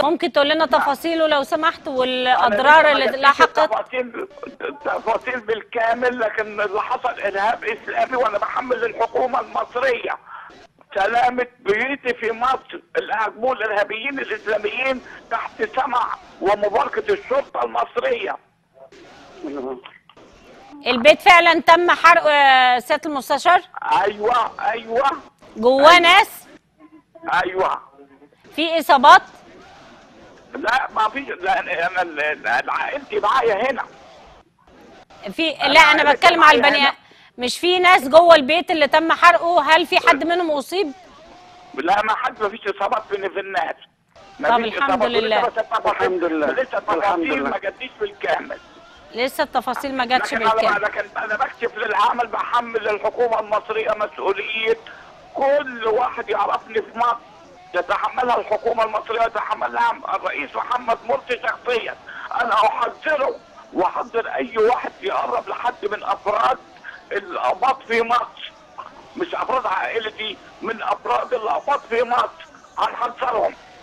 ممكن تقول لنا تفاصيله لو سمحت والاضرار اللي لحقت تفاصيل تفاصيل بالكامل لكن اللي حصل ارهاب اسلامي وانا بحمل الحكومه المصريه سلامة بيوتي في مصر اللي هاجموه الارهابيين الاسلاميين تحت سمع ومباركة الشرطة المصرية البيت فعلا تم حرقه يا سياده المستشار ايوه ايوه جواه ناس ايوه في اصابات لا ما فيش لا انا انا عائلتي معايا هنا في لا انا عايزة بتكلم على معايا البني هنا. مش في ناس جوه البيت اللي تم حرقه هل في حد منهم اصيب لا ما حد ما فيش اصابات في في الناس ما طب فيش الحمد إصابات. لله. ولسه بس التفاصيل- الحمد لله. لسه الحمد التفاصيل لله. ما جاتليش بالكامل لسه التفاصيل ما جاتش لكن انا بالكامل لكن انا بكشف للعمل بحمل الحكومه المصريه مسؤوليه كل واحد يعرفني في مصر يتحملها الحكومه المصريه يتحملها الرئيس محمد مرسي شخصيا انا احذره واحذر اي واحد يقرب لحد من افراد الاباط في مصر مش افراد عائلتي من افراد الاباط في مصر هنحذرهم